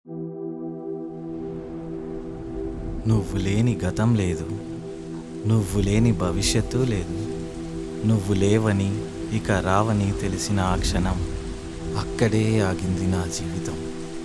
నువ్వు లేని గతం లేదు నువ్వు లేని భవిష్యత్తు లేదు నువ్వు లేవని ఇక రావని తెలిసిన ఆ క్షణం అక్కడే ఆగింది నా జీవితం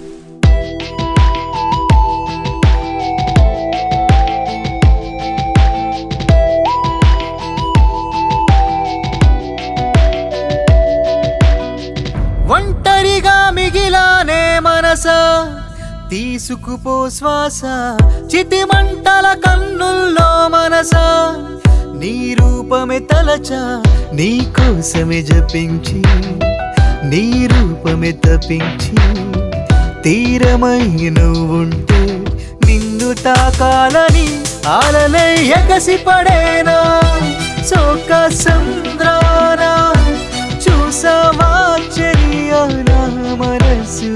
ఒంటరిగా మిగిలానే మనస తీసుకుపో శ్వాస చితి మంటల కన్నుల్లో మనస నీ రూపమే తలచ నీ కోసమే జపించి నీ రూపమే తప్పించి తీరమై నువ్వుంటే నిన్ను తాకాలని ఆలలై ఎగసి పడేనా సోక సంద్రానా చూసావా చెరియనా మనసు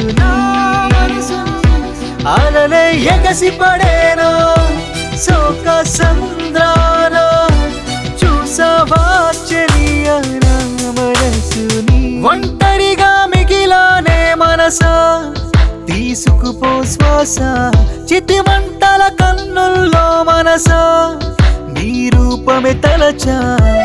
అలలే ఎగసి పడేనా సోక సంద్రానా చూసావా చెరియనా మనసుని ఒంటరిగా మిగిలానే మనసా తీసుకుపో శ్వాస చితి మంటల కన్నుల్లో మనసా నీ రూపమే తలచా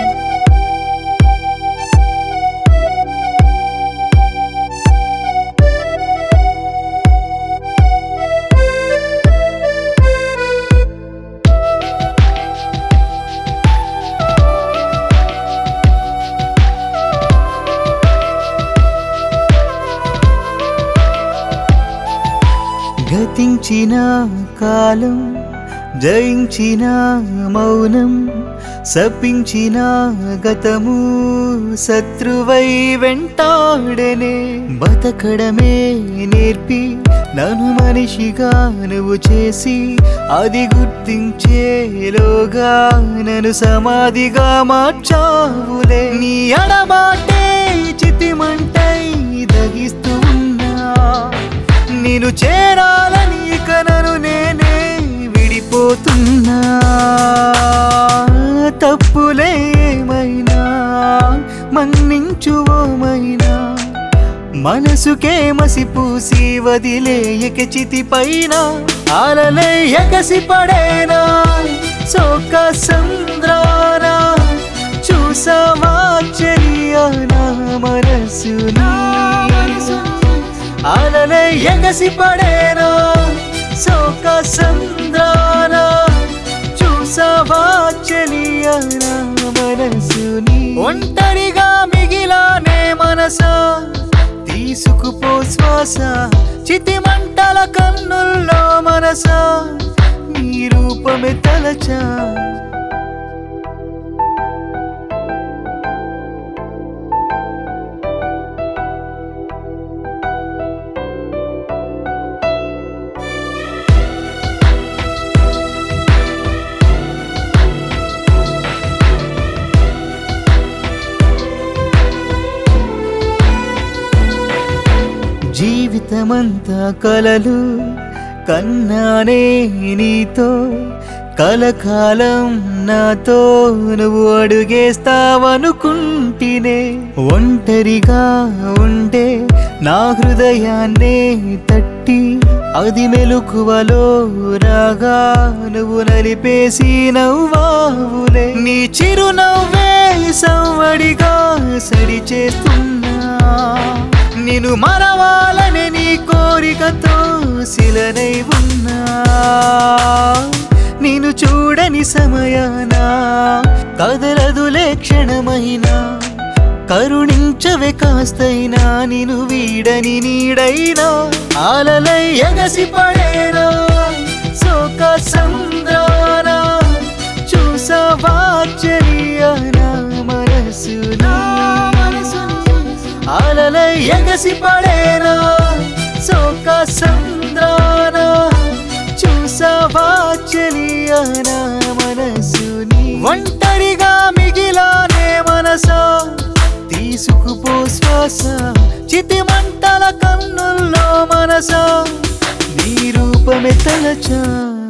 గతించిన కాలం జయించిన మౌనం సపించిన గతము శత్రువై వెంటాడనే బతకడమే నేర్పి నన్ను మనిషిగా నువ్వు చేసి అది గుర్తించేలోగా నన్ను సమాధిగా మార్చావులే నీ అడబాటే చితిమంటై దగిస్తూ ఉన్నా నేను చేరాలని ఇక నన్ను నేనే విడిపోతున్నా తప్పులేమైనా మన్నించువోమైనా మనసుకే మసిపూసి వదిలేయక చితి పైన అలలే ఎగసి పడేనా సోక సంద్రానా చూసావా చెరియనా మనసుని అలలే ఎగసి పడేనా సోక సంద్రానా చూసావా చెలియనా మనసుని ఒంటరిగా మిగిలానే మనసా తీసుకుపో శ్వాస చితి మంటల కన్నుల్లో మనసా నీ రూపమే తలచా జీవితమంతా కలలు కన్నానే నీతో కలకాలం నాతో నువ్వు అడుగేస్తావనుకుంటేనే ఒంటరిగా ఉండే నా హృదయాన్నే తట్టి అది మెలుకువలో రాగా నువ్వు నలిపేసి నవ్వావులే నీ చిరునవ్వే సవ్వడిగా సరి చేస్తున్నా నేను మరవాలని నీ కోరికతో శిలనై ఉన్నా నేను చూడని సమయాన కదలదులే క్షణమైనా కరుణించవే కాస్తైనా నేను వీడని నీడైనా ఆలలై ఎగసి పడేనా సోక సంద్రానా చూసావా చెరియనా మనసునా అలలై ఎగసి పడేనా సోక సంద్రానా చూసావా చెలియనా మనసుని ఒంటరిగా మిగిలానే మనసా తీసుకుపో శ్వాస చితి మంటల కన్నుల్లో మనసా నీ రూపమే తలచా